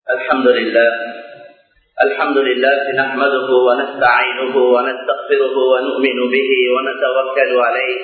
الحمد لله الحمد لله نحمده ونستعينه ونستغفره ونؤمن به ونتوكل عليه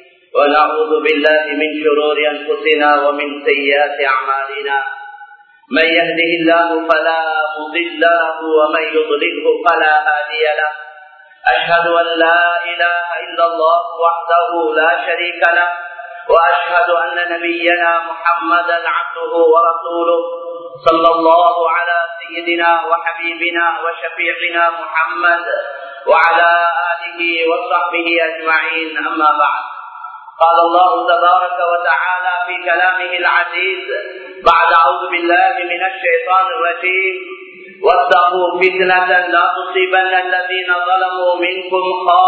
ونعوذ بالله من شرور أنفسنا ومن سيئات أعمالنا من يهده الله فلا مضل له ومن يضلله فلا هادي له أشهد أن لا إله إلا الله وحده لا شريك له وأشهد أن نبينا محمدا عبده ورسوله صلى الله على سيدنا وحبيبنا وشفيعنا محمد وعلى آله وصحبه أجمعين أما بعد قال الله تبارك وتعالى في كلامه العزيز بعد أعوذ بالله من الشيطان الرجيم واتقوا فتنة لا تصيبن الذين ظلموا منكم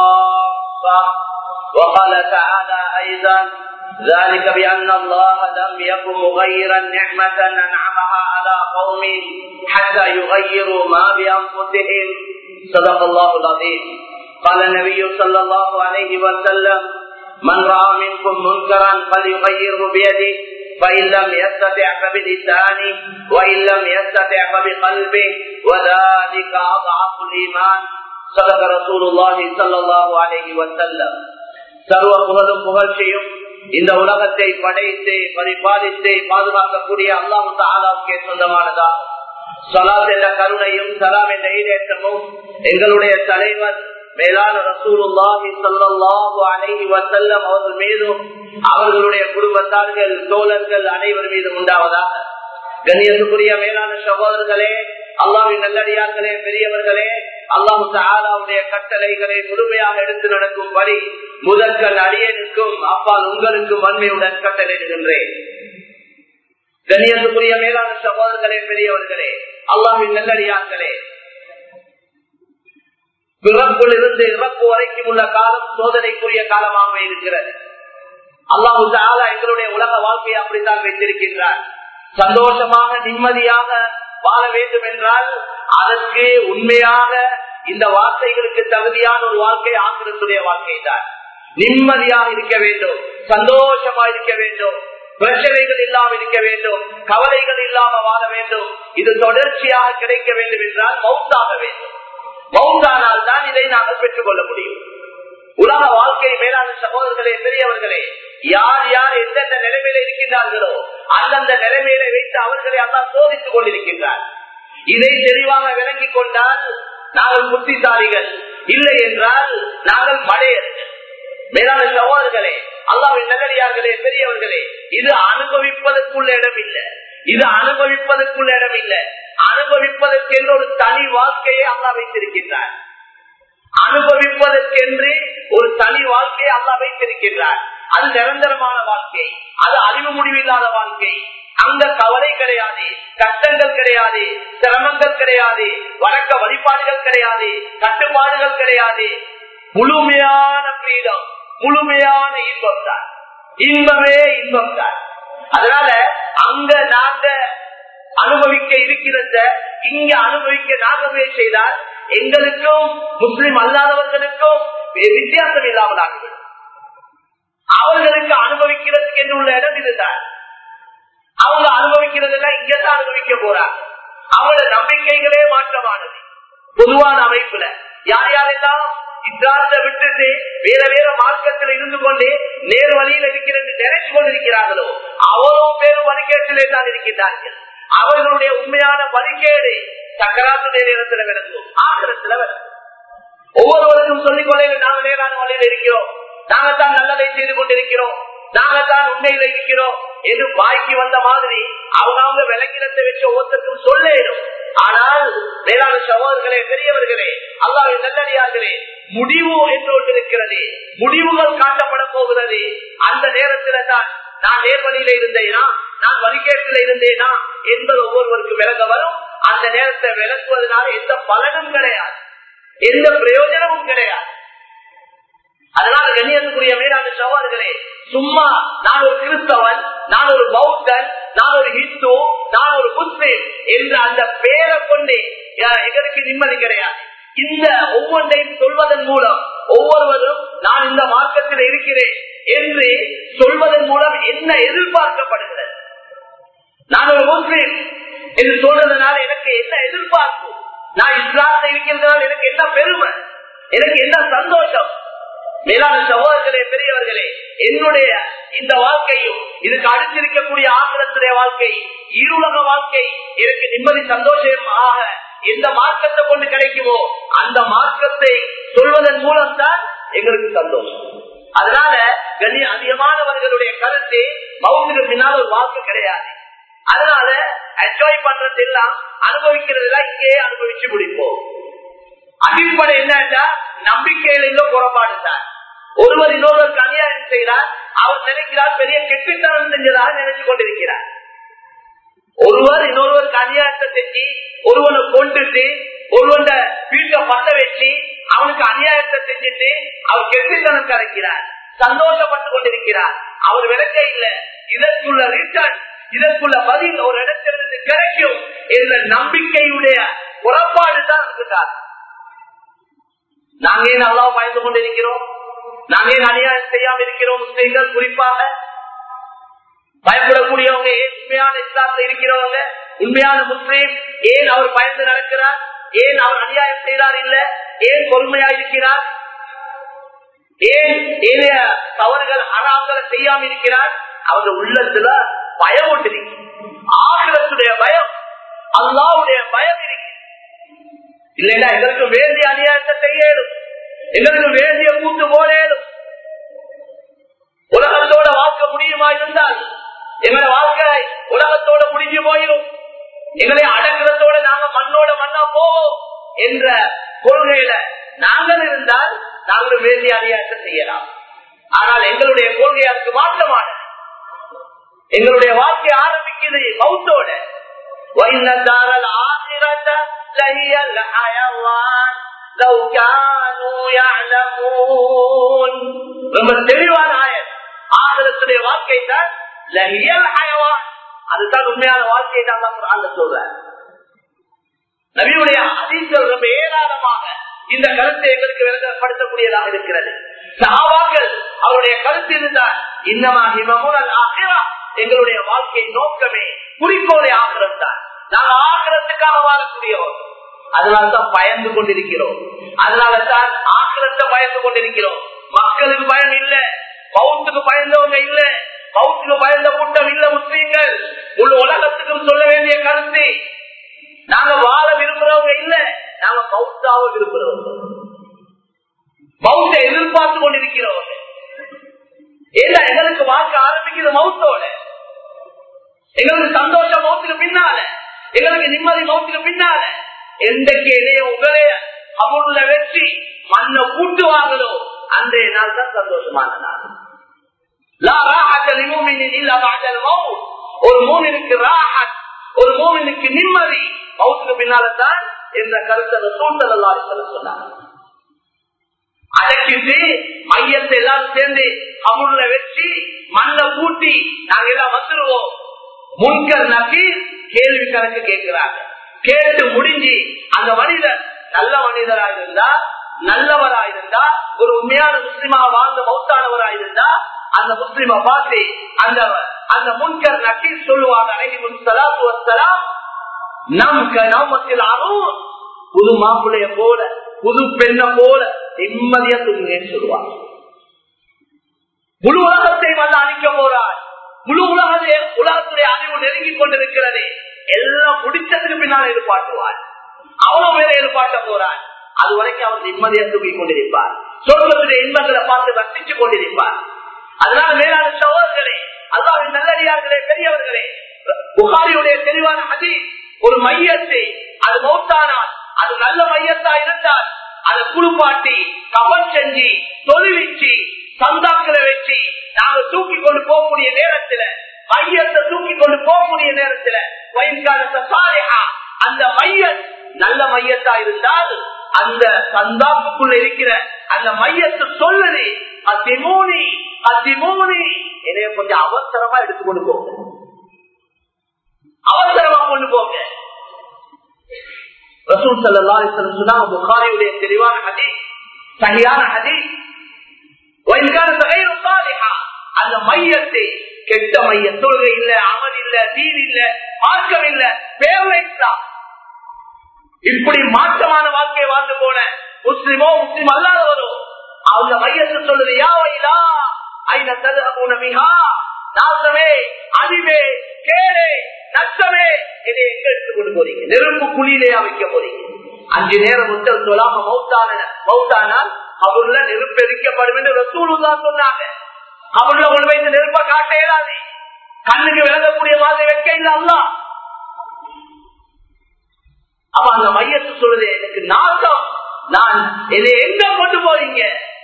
خاصة وقال تعالى أيضا ذلك بأن الله لم يكن مغيرا نعمة أنعمها على قوم حتى يغيروا ما بأنفسهم صدق الله العظيم قال النبي صلى الله عليه وسلم من رأى منكم منكرا فليغيره بيده فإن لم يستطع فبلسانه وإن لم يستطع فبقلبه وذلك أضعف الإيمان صدق رسول الله صلى الله عليه وسلم சர்வ புகழும் புகழ்ச்சியும் இந்த உலகத்தை படைத்து பரிபாலித்து பாதுகாக்கக்கூடிய அல்லாஹு தாலாவுக்கே சொந்தமானதா சலாத் என்ற கருணையும் சலாம் என்ற ஈடேற்றமும் எங்களுடைய தலைவர் மேலான ரசூலுல்லாஹி ஸல்லல்லாஹு அலைஹி வஸல்லம் அவர்கள் மீதும் அவர்களுடைய குடும்பத்தார்கள் தோழர்கள் அனைவர் மீதும் உண்டாவதாக கண்ணியத்துக்குரிய மேலான சகோதரர்களே அல்லாவின் நல்லடியார்களே பெரியவர்களே அல்லாஹு தாலாவுடைய கட்டளைகளை முழுமையாக எடுத்து நடக்கும் படி முதற்கல் அடியனுக்கும் அப்பால் உங்களுக்கும் வன்மையுடன் கட்டளையிடுகின்றேன் கண்ணியத்துக்குரிய மேலான சகோதரர்களே பெரியவர்களே அல்லாவின் நல்லடியார்களே பிறப்பில் இருந்து இறப்பு வரைக்கும் உள்ள காலம் சோதனைக்குரிய காலமாக இருக்கிறது அல்லாஹு தாலா எங்களுடைய உலக வாழ்க்கையை அப்படித்தான் வைத்திருக்கின்றார் சந்தோஷமாக நிம்மதியாக வாழ வேண்டும் என்றால் அதற்கு உண்மையாக இந்த வார்த்தைகளுக்கு தகுதியான ஒரு வாழ்க்கை ஆசிரியத்துடைய வாழ்க்கை தான் நிம்மதியாக இருக்க வேண்டும் சந்தோஷமா இருக்க வேண்டும் பிரச்சனைகள் இல்லாமல் இருக்க வேண்டும் கவலைகள் இல்லாம வாழ வேண்டும் இது தொடர்ச்சியாக கிடைக்க வேண்டும் என்றால் மவுத்தாக வேண்டும் மவுத்தானால் தான் இதை நாங்கள் பெற்றுக் கொள்ள முடியும் உலக வாழ்க்கை மேலான சகோதரர்களே பெரியவர்களே யார் யார் எந்தெந்த நிலைமையில இருக்கின்றார்களோ அந்தந்த நிலைமையில வைத்து அவர்களை எல்லாம் சோதித்துக் கொண்டிருக்கின்றார் இதை தெளிவாக விளங்கிக் கொண்டால் நாங்கள் புத்திசாலிகள் இல்லை என்றால் நாங்கள் மடையர்கள் மேலான சகோதரர்களே அல்லாவின் நல்லடியார்களே பெரியவர்களே இது அனுபவிப்பதற்குள்ள இடம் இல்லை இது அனுபவிப்பதற்குள்ள இடம் இல்லை அனுபவிப்பதற்கென்று ஒரு தனி வாழ்க்கையை அல்லா வைத்திருக்கின்றார் அனுபவிப்பதற்கென்று ஒரு தனி வாழ்க்கையை அல்லா வைத்திருக்கின்றார் அது நிரந்தரமான வாழ்க்கை அது அறிவு முடிவில்லாத வாழ்க்கை அங்க கவலை கிடையாது கஷ்டங்கள் கிடையாது சிரமங்கள் கிடையாது வழக்க வழிபாடுகள் கிடையாது கட்டுப்பாடுகள் கிடையாது முழுமையான பிரீடம் முழுமையான இன்பம் தான் இன்பமே இன்பம் தான் அதனால அங்க நாங்க அனுபவிக்க இருக்கிறத இங்க அனுபவிக்க நாங்க முயற்சி செய்தால் எங்களுக்கும் முஸ்லிம் அல்லாதவர்களுக்கும் வித்தியாசம் இல்லாமல் ஆகிவிடும் அவர்களுக்கு அனுபவிக்கிறதுக்கு என்ன உள்ள இடம் இதுதான் அவங்க அனுபவிக்கிறதெல்லாம் இங்கதான் அனுபவிக்க போறாங்க அவங்களோட நம்பிக்கைகளே மாற்றமானது பொதுவான அமைப்புல யார் யாரெல்லாம் இஸ்லாத்தை விட்டுட்டு வேற வேற மார்க்கத்தில் இருந்து கொண்டு நேர் வழியில் இருக்கிறது நினைச்சு கொண்டிருக்கிறார்களோ அவ்வளவு பேரும் வழிகேட்டிலே தான் இருக்கின்றார்கள் அவர்களுடைய உண்மையான வழிகேடு சக்கராத்துடைய நேரத்தில் விளங்கும் ஆக்கிரத்துல விளங்கும் ஒவ்வொருவருக்கும் சொல்லிக் கொள்ள நாங்க நேரான வழியில் இருக்கிறோம் நாங்கத்தான் நல்லதை செய்து கொண்டிருக்கிறோம் நாங்கத்தான் உண்மையில இருக்கிறோம் என்று பாய்க்கு வந்த மாதிரி அவங்க அவங்க விளக்கிடத்தை வச்சு ஒவ்வொருத்தருக்கும் சொல்லேடும் ஆனால் வேளாண் சகோதரர்களே பெரியவர்களே அல்லாவின் நல்லடியார்களே முடிவு என்று ஒன்று இருக்கிறது முடிவுகள் காட்டப்பட போகிறது அந்த நேரத்துல தான் நான் நேர்வழியில இருந்தேனா நான் வழிகேட்டில இருந்தேனா என்பது ஒவ்வொருவருக்கும் விளங்க வரும் அந்த நேரத்தை விளக்குவதனால எந்த பலனும் கிடையாது எந்த பிரயோஜனமும் கிடையாது அதனால கண்ணியத்துக்குரிய மேலான சவால்களே சும்மா நான் ஒரு கிறிஸ்தவன் நான் ஒரு பௌத்தன் நான் ஒரு ஹிந்து நான் ஒரு முஸ்லிம் என்ற அந்த பேரை கொண்டு எங்களுக்கு நிம்மதி கிடையாது இந்த ஒவ்வொன்றையும் சொல்வதன் மூலம் ஒவ்வொருவரும் நான் இந்த மார்க்கத்தில் இருக்கிறேன் என்று சொல்வதன் மூலம் என்ன எதிர்பார்க்கப்படுகிறது நான் ஒரு முஸ்லிம் என்று சொல்றதுனால எனக்கு என்ன எதிர்பார்ப்பு நான் இஸ்லாத்தில் இருக்கிறதுனால எனக்கு என்ன பெருமை எனக்கு என்ன சந்தோஷம் மேலான சகோதரர்களே பெரியவர்களே என்னுடைய இந்த வாழ்க்கையும் இதுக்கு அடுத்திருக்கக்கூடிய ஆசிரத்துடைய வாழ்க்கை இருளக வாழ்க்கை எனக்கு நிம்மதி சந்தோஷம் ஆக எந்த மார்க்கத்தை கொண்டு கிடைக்குமோ அந்த மார்க்கத்தை சொல்வதன் மூலம் தான் எங்களுக்கு சந்தோஷம் அதனால கணி அதிகமானவர்களுடைய கருத்து மவுத்துக்கு பின்னால் ஒரு வாழ்க்கை கிடையாது அதனால என்ஜாய் பண்றது எல்லாம் அனுபவிக்கிறது எல்லாம் இங்கேயே அனுபவிச்சு முடிப்போம் அடிப்படை என்னன்னா நம்பிக்கையில் உள்ள குறைபாடு தான் ஒருவர் இன்னொருவருக்கு அநியாயம் செய்கிறார் அவர் நினைக்கிறார் பெரிய கெட்டித்தனம் செஞ்சதாக நினைச்சு கொண்டிருக்கிறார் ஒருவர் இன்னொருவருக்கு அநியாயத்தை செஞ்சு ஒருவனை கொண்டுட்டு ஒருவன் வீட்டை பத்த வச்சு அவனுக்கு அநியாயத்தை செஞ்சுட்டு அவர் கெட்டித்தனம் கரைக்கிறார் சந்தோஷப்பட்டு கொண்டிருக்கிறார் அவர் விளக்க இல்ல இதற்குள்ள ரிட்டர்ன் இதற்குள்ள பதில் ஒரு இடத்திலிருந்து கிடைக்கும் என்ற நம்பிக்கையுடைய புறப்பாடு தான் இருக்கிறார் நாங்க ஏன் அவ்வளவு பயந்து கொண்டிருக்கிறோம் நாங்க ஏன் அநியாயம் செய்யாம இருக்கிறோம் முஸ்லீம்கள் குறிப்பாக பயப்படக்கூடியவங்க ஏன் உண்மையான இஸ்லாத்துல இருக்கிறவங்க உண்மையான முஸ்லீம் ஏன் அவர் பயந்து நடக்கிறார் ஏன் அவர் அநியாயம் செய்கிறார் இல்ல ஏன் பொறுமையா இருக்கிறார் ஏன் ஏனைய தவறுகள் அறாங்களை செய்யாம இருக்கிறார் அவங்க உள்ளத்துல பயம் ஒன்று இருக்கு ஆகிரத்துடைய பயம் அல்லாவுடைய பயம் இருக்கு இல்லைன்னா எங்களுக்கு வேண்டிய அநியாயத்தை செய்யலும் எங்களுக்கு வேண்டிய கூட்டு போலேலும் உலகத்தோட வாழ்க்கை முடியுமா இருந்தால் எங்களை வாழ்க்கை உலகத்தோட முடிஞ்சு போயிடும் எங்களை அடங்குறதோட நாங்க மண்ணோட மண்ணா போவோம் என்ற கொள்கையில நாங்கள் இருந்தால் நாங்களும் வேண்டிய அநியாயத்தை செய்யலாம் ஆனால் எங்களுடைய கொள்கை அதுக்கு மாற்றமான எங்களுடைய வாழ்க்கை ஆரம்பிக்குது மௌத்தோட வைநந்தாரல் ஆசிரத்த لهي الحيوان لو كانوا يعلمون ரொம்ப தெளிவான ஆயர் ஆதரத்துடைய வாழ்க்கை தான் லஹியல் ஹயவான் அதுதான் உண்மையான வாழ்க்கையை தான் அந்த சொல்ற நபியுடைய அதிசல் ரொம்ப ஏராளமாக இந்த கருத்தை எங்களுக்கு விளக்கப்படுத்தக்கூடியதாக இருக்கிறது சகாபாக்கள் அவருடைய கருத்து இருந்தால் இன்னமாக எங்களுடைய வாழ்க்கை நோக்கமே குறிக்கோளை ஆகிரம் தான் நாங்கள் ஆக்கிரத்துக்காக வாழக்கூடியவர் அதனால்தான் பயந்து கொண்டிருக்கிறோம் அதனாலதான் ஆக்கிரத்தை பயந்து கொண்டிருக்கிறோம் மக்களுக்கு பயம் இல்ல பௌத்துக்கு பயந்தவங்க இல்ல பௌத்துக்கு பயந்த கூட்டம் இல்ல முஸ்லீம்கள் முழு உலகத்துக்கும் சொல்ல வேண்டிய கருத்து நாங்க வாழ விரும்புறவங்க இல்ல நாங்க பௌத்தாவ விரும்புறவங்க பௌத்த எதிர்பார்த்து கொண்டிருக்கிறவங்க ஏன்னா எங்களுக்கு வாழ்க்கை ஆரம்பிக்கிறது மௌத்தோட எங்களுக்கு சந்தோஷம் மௌத்துக்கு பின்னால எங்களுக்கு நிம்மதி மௌத்துக்கு பின்னால எந்தக்கு இடையே உங்களே அவருள்ள வெற்றி மண்ணை கூட்டுவாங்களோ அன்றைய நாள் தான் சந்தோஷமான நாள் ஒரு மூமினுக்கு ராஹத் ஒரு மூமினுக்கு நிம்மதி மௌத்துக்கு பின்னால தான் என்ற கருத்தை சூழ்நிலை சொன்னாங்க அடக்கிட்டு மையத்தை எல்லாம் சேர்ந்து அவருள்ள வச்சு மண்ணை கூட்டி நாங்க எல்லாம் வந்துருவோம் முன்கர் நக்கீர் கேள்வி கணக்கு கேட்கிறாங்க கேட்டு முடிஞ்சு அந்த மனிதர் நல்ல மனிதரா இருந்தா நல்லவரா இருந்தா ஒரு உண்மையான முஸ்லிமா வாழ்ந்த மௌத்தானவரா இருந்தா அந்த முஸ்லிம பார்த்து அந்த அந்த முன்கர் நக்கீர் சொல்லுவாங்க நமக்கு நாமத்தில் அரும் புது மாப்பிள்ளைய போல புது பெண்ண போல நிம்மதியா தூங்குங்கன்னு சொல்லுவாங்க முழு உலகத்தை வந்து அழிக்க போறார் முழு உலகத்தை உலகத்துடைய அறிவு நெருங்கி கொண்டிருக்கிறது எல்லாம் முடிச்சதுக்கு பின்னால் எதிர்பார்த்துவார் அவ்வளவு பேரை எதிர்பார்க்க போறார் அது வரைக்கும் அவர் நிம்மதியா தூக்கி கொண்டிருப்பார் சொர்க்கத்துடைய இன்பங்களை பார்த்து ரசிச்சு கொண்டிருப்பார் அதனால மேலான சோழர்களே அல்லாவின் நல்லடியார்களே பெரியவர்களே புகாரியுடைய தெளிவான மதி ஒரு மையத்தை அது மௌத்தானால் அது நல்ல மையத்தா இருந்தால் அதை குளிப்பாட்டி கவன் செஞ்சு தொழுவிச்சு சந்தாக்களை வச்சு நாங்க தூக்கி கொண்டு போகக்கூடிய நேரத்துல மையத்தை தூக்கி கொண்டு போகக்கூடிய நேரத்துல வயன்காலத்தை சாரியா அந்த மையம் நல்ல மையத்தா இருந்தால் அந்த சந்தாப்புக்குள்ள இருக்கிற அந்த மையத்தை சொல்லுது அத்திமூனி அத்திமூனி இதைய கொஞ்சம் அவசரமா எடுத்துக்கொண்டு போங்க அவசரமா கொண்டு போங்க ரசூல் சல்லா சொன்னாங்க புகாரியுடைய தெளிவான ஹதி சரியான ஹதி அந்த மையத்தை கெட்ட மைய தொழுகை இல்ல அமல் இல்ல தீன் இல்ல மார்க்கம் இல்ல பேரலாம் இப்படி மாற்றமான வாழ்க்கையை வாழ்ந்து போன முஸ்லிமோ முஸ்லிம் அல்லாதவரோ அவங்க மையத்தை சொல்லுது யாவையிலா ஐன தருகமுன மிகா நாசமே அழிவே கேடே நஷ்டமே இதை எங்க எடுத்து கொண்டு போறீங்க நெருப்பு குழியிலேயா வைக்க போறீங்க அஞ்சு நேரம் முத்தல் சொல்லாம மௌத்தான மௌத்தானால் அவருல நெருப்பு எரிக்கப்படும் என்று ரசூலுல்லா சொன்னாங்க அவருல கொண்டு வைத்து நெருப்ப காட்ட இயலாது கண்ணுக்கு விளங்கக்கூடிய மாதிரி வைக்க இல்ல அல்லா அவ அந்த மையத்தை சொல்லுது எனக்கு நாசம் நான் இதை எங்க கொண்டு போறீங்க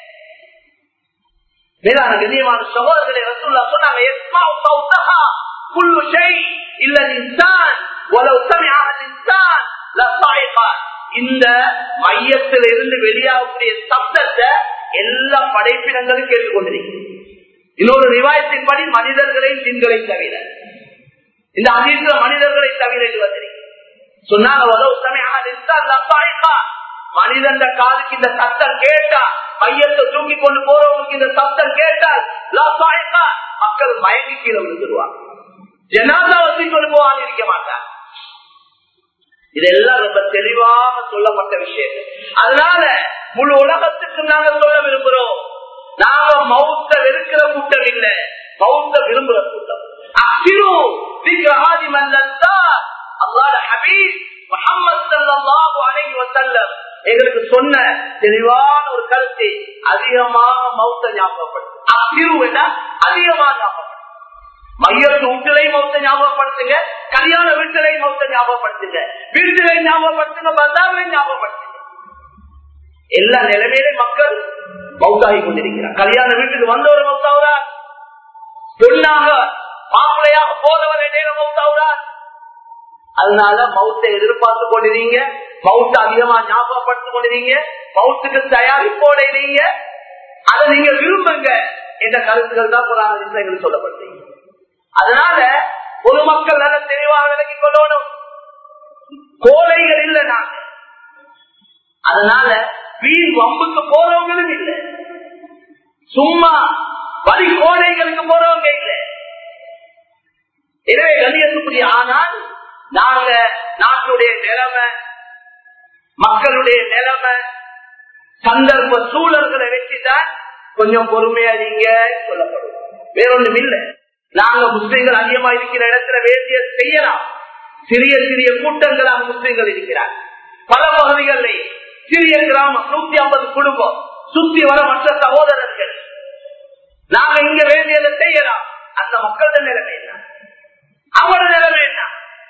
மேலான கண்ணியமான சகோதரர்களை ரசூல்லா சொன்னாங்க எஸ்மா சௌத்தஹா குல்லு ஷை இல்ல இன்சான் வலவு சமிஅஹ இன்சான் லசாயிகா இந்த மையத்தில் இருந்து வெளியாகக்கூடிய சப்தத்தை எல்லா படைப்பினங்களும் கேட்டுக்கொண்டிருக்கிறது இன்னொரு ரிவாயத்தின்படி மனிதர்களை ஜின்களை தவிர இந்த அதிர்ந்த மனிதர்களை தவிர இது வந்திருக்கு சொன்னாங்க வலவு சமிஅஹ இன்சான் லசாயிகா மனிதன் காதுக்கு இந்த சத்தம் கேட்டா மையத்தை தூக்கி கொண்டு போறவங்களுக்கு இந்த சத்தம் கேட்டால் லசாயிகா மக்கள் மயங்கி கீழே விழுந்துருவாங்க ஜனாதா வச்சு கொண்டு போவாங்க இருக்க மாட்டாங்க இதெல்லாம் ரொம்ப தெளிவாக சொல்லப்பட்ட விஷயம் அதனால முழு உலகத்துக்கு நாங்க சொல்ல விரும்புறோம் நாம மௌத்த வெறுக்கிற கூட்டம் இல்ல மௌத்த விரும்புற கூட்டம் அசிரு விக்கிரஹாதி மல்லத்தா அல்லாஹ் ஹபீப் முஹம்மது ஸல்லல்லாஹு அலைஹி வஸல்லம் எங்களுக்கு சொன்ன தெளிவான ஒரு கருத்து அதிகமாக மௌத்த ஞாபகப்படுத்து அசிரு என்றால் அதிகமாக ஞாபகப்படுத்து மையத்து வீட்டிலை மௌத்த ஞாபகப்படுத்துங்க கல்யாண வீட்டிலை மௌத்த ஞாபகப்படுத்துங்க வீட்டிலை ஞாபகப்படுத்துங்க பந்தாவிலை ஞாபகப்படுத்துங்க எல்லா நிலைமையிலும் மக்கள் மௌத்தாகி கொண்டிருக்கிறார் கல்யாண வீட்டுக்கு வந்தவர் மௌத்தாகிறார் பெண்ணாக மாப்பிளையாக போறவர் இடையில மௌத்தாகிறார் அதனால மௌத்தை எதிர்பார்த்து கொண்டிருங்க மவுத்த அதிகமா ஞாபகப்படுத்திக் கொண்டிருங்க மவுத்துக்கு தயாரிப்போட இல்லைங்க அதை நீங்க விரும்புங்க என்ற கருத்துக்கள் தான் புறாண எங்களுக்கு சொல்லப்படுறீங்க அதனால பொதுமக்கள் நல்ல தெளிவாக விலகிக் கொள்ளணும் கோலைகள் இல்லை நாங்க அதனால வீண் வம்புக்கு போறவங்களும் இல்லை சும்மா வழி கோடைகளுக்கு போறவங்க இல்லை எனவே கண்ணியத்துக்குரிய ஆனால் நாங்க நாட்டுடைய நிலைமை மக்களுடைய நிலைமை சந்தர்ப்ப சூழல்களை வச்சுதான் கொஞ்சம் பொறுமையா நீங்க சொல்லப்படும் வேறொன்றும் இல்லை நாங்க முஸ்லீம்கள் அதிகமா இருக்கிற இடத்துல வேண்டிய செய்யலாம் சிறிய சிறிய கூட்டங்களாக முஸ்லீம்கள் இருக்கிறார் பல பகுதிகளில் சிறிய கிராமம் நூத்தி ஐம்பது குடும்பம் சுத்தி வர மற்ற சகோதரர்கள் நாங்க இங்க வேண்டியதை செய்யலாம் அந்த மக்களோட நிலைமை என்ன அவங்களோட நிலைமை என்ன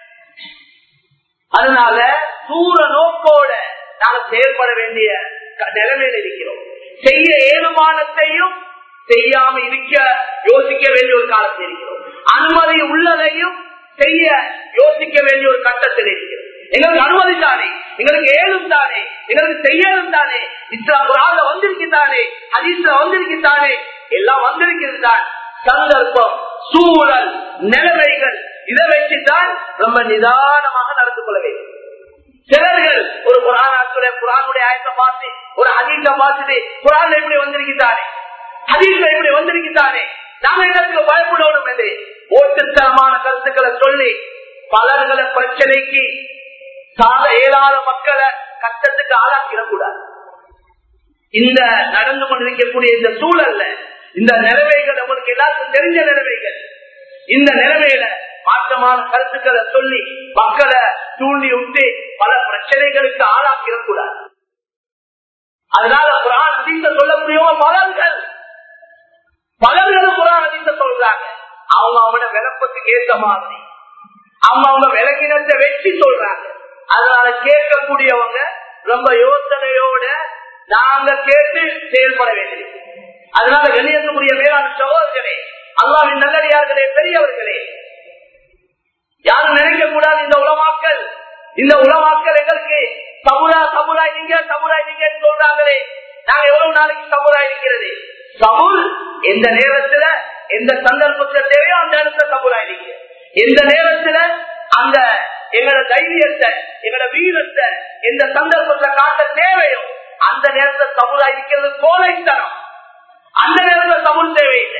அதனால தூர நோக்கோட நாங்க செயல்பட வேண்டிய நிலைமையில் இருக்கிறோம் செய்ய ஏழுமானத்தையும் செய்யாம இருக்க யோசிக்க வேண்டிய ஒரு காலத்தில் இருக்கிறோம் அனுமதி உள்ளதையும் செய்ய யோசிக்க வேண்டிய ஒரு கட்டத்தில் இருக்கிறோம் எங்களுக்கு அனுமதி தானே எங்களுக்கு ஏழும் தானே எங்களுக்கு செய்யலும் தானே இஸ்லாம் குரான்ல வந்திருக்கு தானே ஹதீஸ்ல வந்திருக்கு தானே எல்லாம் வந்திருக்கிறது தான் சந்தர்ப்பம் சூழல் நிலைமைகள் இதை வச்சுதான் ரொம்ப நிதானமாக நடந்து கொள்ள வேண்டும் சிலர்கள் ஒரு குரானுடைய குரானுடைய ஆயத்தை பார்த்து ஒரு ஹதீஸ பார்த்துட்டு குரான் எப்படி வந்திருக்கிறானே ஹதீஸ்ல எப்படி வந்திருக்கிறானே நாம எங்களுக்கு பயப்படணும் என்று ஓட்டுத்தனமான கருத்துக்களை சொல்லி பலர்களை பிரச்சனைக்கு சாத இயலாத மக்களை கஷ்டத்துக்கு ஆளாக்கிடக்கூடாது இந்த நடந்து கொண்டிருக்கக்கூடிய இந்த சூழல்ல இந்த நிலைமைகள் உங்களுக்கு எல்லாருக்கும் தெரிஞ்ச நிலைமைகள் இந்த நிலைமையில மாற்றமான கருத்துக்களை சொல்லி மக்களை தூண்டி விட்டு பல பிரச்சனைகளுக்கு ஆளாக்கிடக்கூடாது அதனால குரான் அதிக சொல்லக்கூடியவங்க பலர்கள் பலர்களும் குரான் அதிக சொல்றாங்க அவங்க அவங்களோட விளப்பத்துக்கு ஏற்ற மாதிரி அவங்க அவங்க விளங்கினத்தை வச்சு சொல்றாங்க அதனால கேட்கக்கூடியவங்க ரொம்ப யோசனையோட நாங்க கேட்டு செயல்பட வேண்டியது அதனால வெளியேற்றக்கூடிய மேலான சகோதரர்களே அல்லாவின் நல்லடியார்களே பெரியவர்களே யாரும் நினைக்க கூடாது இந்த உலமாக்கல் இந்த உலமாக்கல் எங்களுக்கு சமுரா சமுராய் நீங்க சமுராய் நீங்க சொல்றாங்களே நாங்க எவ்வளவு நாளைக்கு சமுராய் இருக்கிறது சமுல் எந்த நேரத்துல எந்த சந்தர்ப்பத்துல தேவையோ அந்த இடத்துல சமுராய் நீங்க எந்த நேரத்துல அந்த எங்களோட தைரியத்தை எங்களோட வீரத்தை எந்த சந்தர்ப்பத்துல காட்ட தேவையோ அந்த நேரத்துல சமுதாயம் இருக்கிறது கோலைத்தனம் அந்த நேரத்துல தமிழ் தேவையில்லை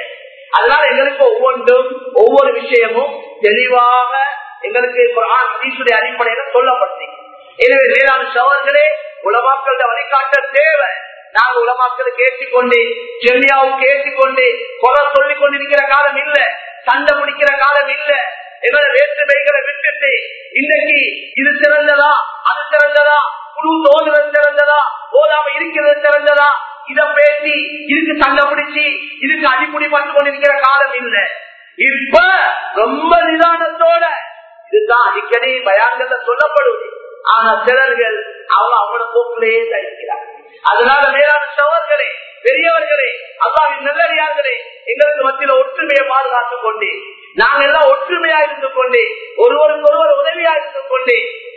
அதனால எங்களுக்கு ஒவ்வொன்றும் ஒவ்வொரு விஷயமும் தெளிவாக எங்களுக்கு குர்ஆன் ஹதீஸுடைய அடிப்படையில சொல்லப்பட்டு எனவே வேளாண் சவர்களே உலமாக்கள வழிகாட்ட தேவை நாங்க உலமாக்களை கேட்டுக்கொண்டு ஜெமியாவுக்கு கேட்டுக்கொண்டு குறை சொல்லிக் கொண்டிருக்கிற காலம் இல்ல சண்டை முடிக்கிற காலம் இல்ல எங்களை வேற்றுமைகளை விட்டுட்டு இன்னைக்கு இது சிறந்ததா அது சிறந்ததா குழு தோதுறது சிறந்ததா ஓதாம இருக்கிறது சிறந்ததா இத பேசி இதுக்கு சண்டை பிடிச்சி இதுக்கு அடிப்படை பட்டு கொண்டிருக்கிற காலம் இல்ல இப்ப ரொம்ப நிதானத்தோட இதுதான் அடிக்கடி பயான்கள்ல சொல்லப்படுவது ஆனா சிலர்கள் அவங்க அவங்களோட போக்கிலேயே தடுக்கிறார் அதனால மேலான சோழர்களே பெரியவர்களே அல்லாவின் நல்லடியார்களே எங்களுக்கு மத்தியில ஒற்றுமையை பாதுகாத்துக் கொண்டு நாங்கள் எல்லாம் ஒற்றுமையா இருந்து கொண்டு ஒருவருக்கு ஒருவர் உதவியா இருந்து கொண்டு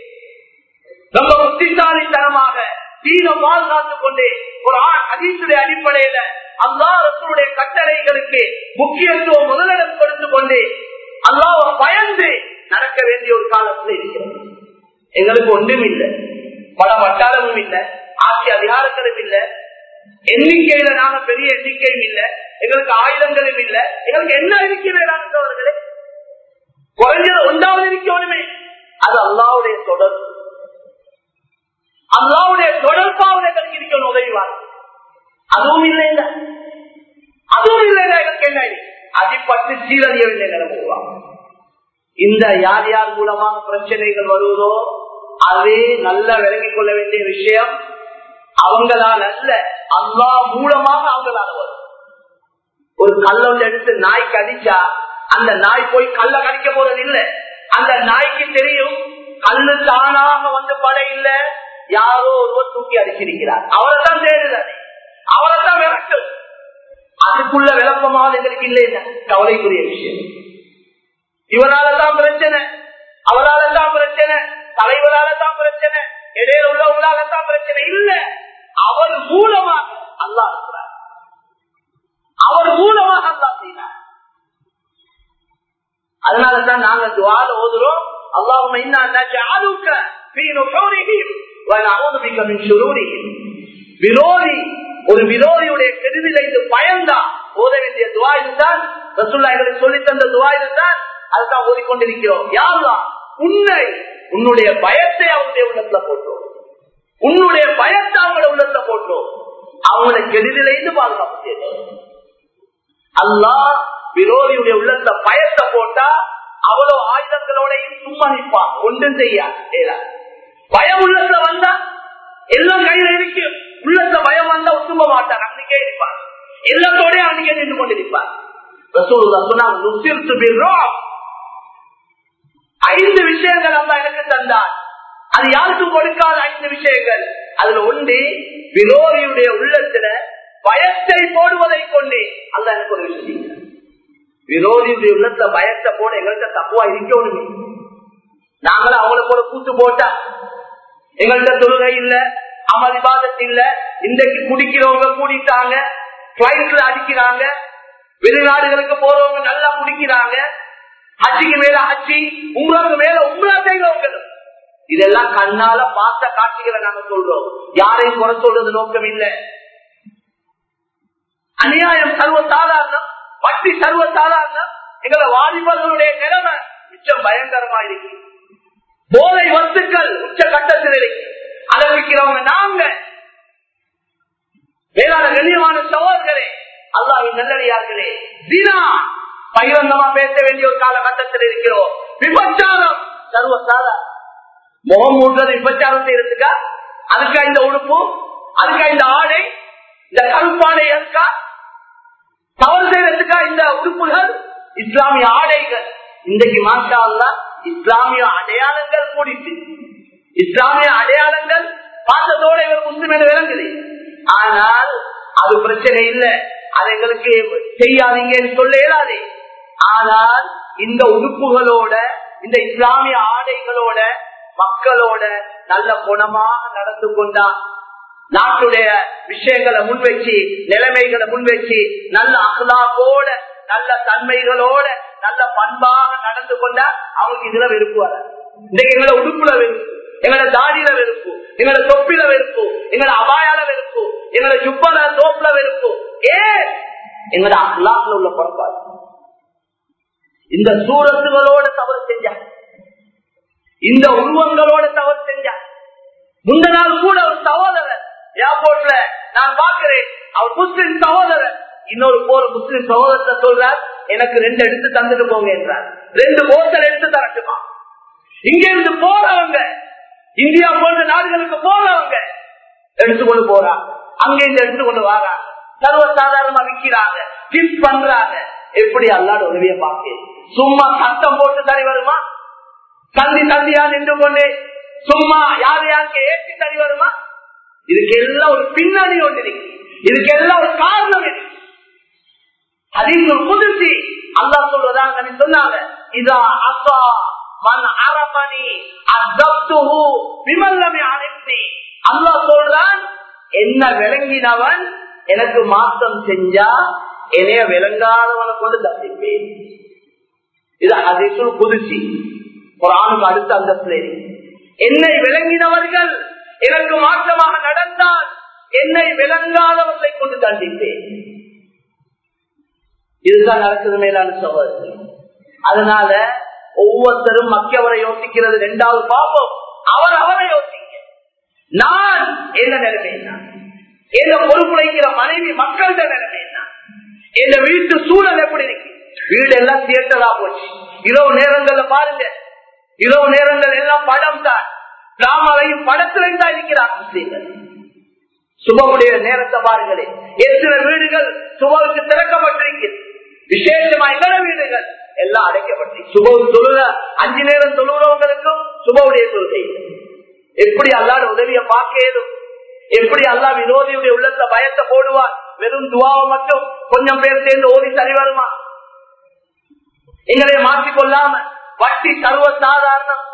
ரொம்ப புத்திசாலித்தனமாக தீன பாதுகாத்துக் கொண்டு ஒரு அதிசுடைய அடிப்படையில அல்லா ரசூருடைய கட்டளைகளுக்கு முக்கியத்துவம் முதலிடம் கொடுத்து கொண்டு அல்லாவை பயந்து நடக்க வேண்டிய ஒரு காலத்தில் இருக்கிறது எங்களுக்கு ஒன்றும் இல்லை பல வட்டாரமும் இல்லை ஆட்சி அதிகாரங்களும் இல்லை எண்ணிக்கையில நாங்க பெரிய எண்ணிக்கையும் இல்லை எங்களுக்கு ஆயுதங்களும் இல்லை எங்களுக்கு என்ன இருக்கிறவர்களே குறைஞ்சது ஒன்றாவது இருக்கணுமே அது அல்லாவுடைய தொடர்பு அல்லாவுடைய தொடர்பாவது எங்களுக்கு இருக்கணும் உதவிவார் அதுவும் இல்லைங்க அதுவும் இல்லைங்க எங்களுக்கு என்ன அதிப்பட்டு சீரழியவில்லை நிலவுவாங்க இந்த யார் யார் மூலமாக பிரச்சனைகள் வருவதோ அதே நல்லா விளங்கிக் கொள்ள வேண்டிய விஷயம் அவங்களால் அல்ல அல்லா மூலமாக அவங்களால வரும் ஒரு கல்ல ஒன்று எடுத்து நாய்க்கு அடிச்சா அந்த நாய் போய் கல்ல கடிக்க போறது இல்ல அந்த நாய்க்கு தெரியும் கல்லு தானாக வந்து பட இல்ல யாரோ ஒருவர் தூக்கி அடிச்சிருக்கிறார் அவரை தான் தேடுதானே அவரை தான் விளக்கும் அதுக்குள்ள விளப்பமாக எங்களுக்கு இல்லை கவலைக்குரிய விஷயம் இவரால தான் பிரச்சனை அவரால தான் பிரச்சனை தலைவரால தான் பிரச்சனை இடையில உள்ளவங்களால தான் பிரச்சனை இல்ல அவர் மூலமாக அல்லா இருக்கிறார் அவர் மூலமாக அல்லா செய்கிறார் அதனாலதான் நாங்க துவால ஓதுறோம் அல்லாஹும் விரோதி ஒரு விரோதியுடைய கெடுதில இது பயந்தா ஓத வேண்டிய துவா இதுதான் ரசுல்லா எங்களுக்கு சொல்லி தந்த துவா இதுதான் அதுதான் ஓதிக்கொண்டிருக்கிறோம் யாருலா உன்னை உன்னுடைய பயத்தை அவங்களுடைய உள்ளத்துல போட்டோம் உன்னுடைய பயத்தை அவங்கள உள்ளத்துல போட்டோம் அவங்களை கெடுதலைந்து பாதுகாப்பு செய்தோம் அல்லா விரோதியுடைய உள்ளத்துல பயத்தை போட்டா அவ்வளவு ஆயுதங்களோடையும் சும்மா நிற்பான் ஒன்றும் செய்யா பயம் உள்ளத்துல வந்தா எல்லாம் கையில இருக்கு உள்ளத்துல பயம் வந்தா ஒத்தும்ப மாட்டான் அன்னைக்கே இருப்பான் எல்லாத்தோடய அன்னைக்கே நின்று கொண்டிருப்பான் ஐந்து விஷயங்கள் அல்லா எனக்கு தந்தார் அது யாருக்கும் கொடுக்காத ஐந்து விஷயங்கள் அதுல ஒன்று விரோதியுடைய உள்ளத்துல பயத்தை போடுவதை கொண்டு அல்ல எனக்கு ஒரு விஷயம் விரோதியுடைய உள்ளத்துல பயத்தை போட எங்கள்கிட்ட தப்புவா இருக்கணுமே நாங்களும் அவங்கள போல கூத்து போட்டா எங்கள்கிட்ட தொழுகை இல்ல அமல் விவாதத்து இல்ல இன்றைக்கு குடிக்கிறவங்க கூடிட்டாங்க பிளைட்ல அடிக்கிறாங்க வெளிநாடுகளுக்கு போறவங்க நல்லா குடிக்கிறாங்க ஹஜ்ஜிக்கு மேல ஹஜ்ஜி உங்களுக்கு மேல உங்களா செய்யறவங்க இதெல்லாம் கண்ணால பார்த்த காட்சிகளை நாங்க சொல்றோம் யாரையும் குறை சொல்றது நோக்கம் இல்லை அநியாயம் சர்வ சாதாரணம் வட்டி சர்வ சாதாரணம் எங்களை வாலிபர்களுடைய நிலைமை மிச்சம் பயங்கரமா இருக்கு போதை வத்துக்கள் உச்ச கட்டத்தில் இருக்கு அனுபவிக்கிறவங்க நாங்க வேளாண் கண்ணியமான சோழர்களே அல்லாவின் நல்லடியார்களே தினா பகிரங்கமா பேச வேண்டிய ஒரு காலகட்டத்தில் இருக்கிறோம் விபச்சாரம் சர்வ சாதாரணம் முகம் மூன்றது விபச்சாரம் செய்யறதுக்கா அதுக்கா இந்த உடுப்பு அதுக்கா இந்த ஆடை இந்த கருப்பாடை இருக்கா தவறு செய்யறதுக்கா இந்த உடுப்புகள் இஸ்லாமிய ஆடைகள் இன்றைக்கு மாஷா இஸ்லாமிய அடையாளங்கள் கூடிட்டு இஸ்லாமிய அடையாளங்கள் பார்த்ததோட இவர் முஸ்லிம் என விளங்குது ஆனால் அது பிரச்சனை இல்லை அது எங்களுக்கு செய்யாதீங்கன்னு சொல்ல இயலாது ஆனால் இந்த உடுப்புகளோட இந்த இஸ்லாமிய ஆடைகளோட மக்களோட நல்ல குணமாக நடந்து கொண்டா நாட்டுடைய விஷயங்களை முன்வச்சு நிலைமைகளை முன்வச்சு நல்ல அகலாவோட நல்ல தன்மைகளோட நல்ல பண்பாக நடந்து கொண்டா அவங்களுக்கு இதுல வெறுப்பு வர இன்னைக்கு எங்களை உடுப்புல வெறுப்பு எங்களோட தாடியில வெறுப்பு எங்களோட தொப்பில வெறுப்பு எங்களோட அபாயால வெறுப்பு எங்களோட ஜுப்பல தோப்புல வெறுப்பு ஏ எங்களோட அகலாக்குல உள்ள பொறுப்பாது இந்த சூரத்துகளோட தவறு செஞ்சார் இந்த உருவங்களோட தவறு செஞ்சார் முந்த நாள் கூட ஒரு சகோதரர் ஏர்போர்ட்ல நான் பார்க்கிறேன் அவர் முஸ்லிம் சகோதரர் இன்னொரு போற முஸ்லிம் சகோதரத்தை சொல்றார் எனக்கு ரெண்டு எடுத்து தந்துட்டு போங்க என்றார் ரெண்டு போத்தல் எடுத்து தரட்டுமா இங்க இருந்து போறவங்க இந்தியா போன்ற நாடுகளுக்கு போறவங்க எடுத்துக்கொண்டு போறாங்க அங்க இருந்து எடுத்துக்கொண்டு வராங்க சர்வசாதாரணமா விற்கிறாங்க கிஃப்ட் பண்றாங்க எப்படி அல்லாட உதவியை பார்க்க சும்மா சத்தம் போட்டு தனி வருமா தந்தி தந்தியா நின்று கொண்டு சும்மா யார் யாருக்கு ஏற்றி தனி வருமா இதுக்கு எல்லாம் ஒரு பின்னணி ஒன்று இருக்கு இதுக்கு எல்லாம் ஒரு காரணம் இருக்கு அதிக புதுசி அல்லா சொல்றதா சொன்னாங்க இதா அப்பா மன் அரபணி அத்தப்துஹு விமல்லமே அனுப்பி அல்லா சொல்றான் என்ன விளங்கினவன் எனக்கு மாற்றம் செஞ்சா என்னைய விளங்காதவனை கொண்டு தப்பிப்பேன் இது அதிசுல் புதுசி குரானுக்கு அடுத்த அந்தஸ்தில் என்னை விளங்கினவர்கள் எனக்கு மாற்றமாக நடந்தால் என்னை விளங்காதவர்களை கொண்டு தண்டிப்பேன் இதுதான் நடக்குது மேலான சகோதரர் அதனால ஒவ்வொருத்தரும் மக்கியவரை யோசிக்கிறது ரெண்டாவது பாவம் அவர் அவரை யோசிக்க நான் என்ன நிலைமை என்ன பொறுப்புழைக்கிற மனைவி மக்கள்கிட்ட நிலைமை என்ன வீட்டு சூழல் எப்படி இருக்கு வீடு எல்லாம் தியேட்டரா போச்சு இரவு நேரங்கள்ல பாருங்க இரவு நேரங்கள் எல்லாம் படம் தான் டிராமாவையும் படத்திலையும் தான் இருக்கிறார் முஸ்லீம்கள் சுபமுடைய நேரத்தை பாருங்களே எத்தனை வீடுகள் சுபவுக்கு திறக்கப்பட்டிருக்கிறது விசேஷமா எங்கட வீடுகள் எல்லாம் அடைக்கப்பட்டு சுபம் தொழுக அஞ்சு நேரம் தொழுகிறவங்களுக்கும் சுபவுடைய தொழுகை எப்படி அல்லாட உதவிய பார்க்க ஏதும் எப்படி அல்லா விரோதியுடைய உள்ளத்த பயத்தை போடுவார் வெறும் துவாவை மட்டும் கொஞ்சம் பேர் சேர்ந்து ஓதி சரி வருமா எங்களை மாற்றிக்கொள்ளாம வட்டி சர்வ சாதாரணம்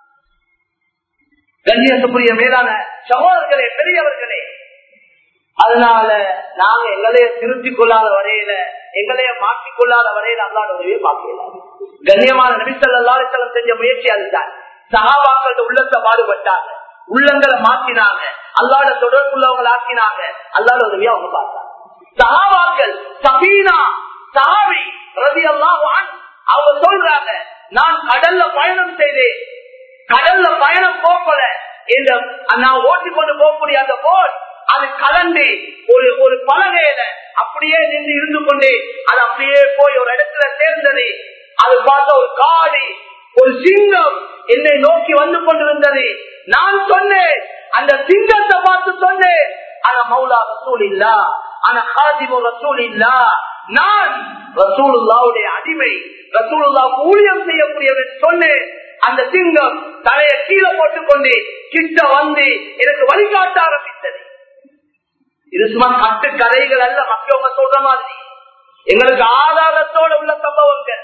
கண்ணியத்துக்குரிய மேலான சகோதரர்களே பெரியவர்களே அதனால நாங்க எங்களைய திருத்திக் கொள்ளாத வரையில எங்களைய மாற்றிக்கொள்ளாத வரையில அல்லாட உதவியை பார்க்கலாம் கண்ணியமான நபிசல்லாசலம் செஞ்ச முயற்சி அதுதான் சகாபாக்கள் உள்ளத்தை பாடுபட்டாங்க உள்ளங்களை மாற்றினாங்க அல்லாட தொடர்புள்ளவங்க ஆக்கினாங்க அல்லாட உதவியை அவங்க பார்த்தாங்க சகாபாக்கள் சபீனா சாவி ரவி எல்லாம் அவங்க சொல்றாங்க நான் கடல்ல பயணம் செய்தேன் கடல்ல பயணம் போகல இந்த நான் ஓட்டிக்கொண்டு போகக்கூடிய அந்த போட் அது கலந்து ஒரு ஒரு பலகையில அப்படியே நின்று இருந்து கொண்டு அது அப்படியே போய் ஒரு இடத்துல சேர்ந்தது அது பார்த்த ஒரு காடி ஒரு சிங்கம் என்னை நோக்கி வந்து கொண்டிருந்தது நான் சொன்னேன் அந்த சிங்கத்தை பார்த்து சொன்னேன் ஆனா மௌலா ரசூல் இல்லா ஆனா ஹாதிமு ரசூல் இல்லா நான் ரசூலுல்லாவுடைய அடிமை ரசூலுல்லாவுக்கு ஊழியம் செய்யக்கூடியவன் சொன்னேன் அந்த சிங்கம் தலையை கீழே போட்டுக்கொண்டு கிட்ட வந்து எனக்கு வழிகாட்ட ஆரம்பித்தது இது சும்மா கட்டு கதைகள் அல்ல மக்கள் சொல்ற மாதிரி எங்களுக்கு ஆதாரத்தோட உள்ள சம்பவங்கள்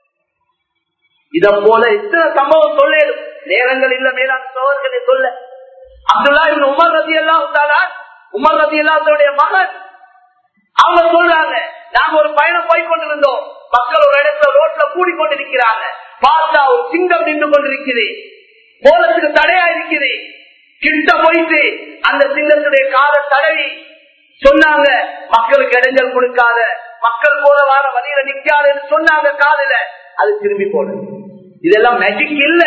இத போல இத்தனை சம்பவம் சொல்லும் நேரங்கள் இல்ல மேலான சோழர்களை சொல்ல அப்துல்லா இவன் உமர் ரதி எல்லாம் உமர் ரதி எல்லாத்தோடைய மகன் அவங்க சொல்றாங்க நாங்க ஒரு பயணம் போய் கொண்டிருந்தோம் மக்கள் ஒரு இடத்துல ரோட்ல கூடி கொண்டிருக்கிறாங்க பார்த்தா ஒரு சிங்கம் நின்று கொண்டிருக்குது போலத்துக்கு தடையா இருக்குது கிட்ட போயிட்டு அந்த சிங்கத்துடைய கால தடவி சொன்னாங்க மக்களுக்கு இடைஞ்சல் கொடுக்காத மக்கள் போல வார வழியில நிக்காதுன்னு சொன்னாங்க காதுல அது திரும்பி போனது இதெல்லாம் மேஜிக் இல்ல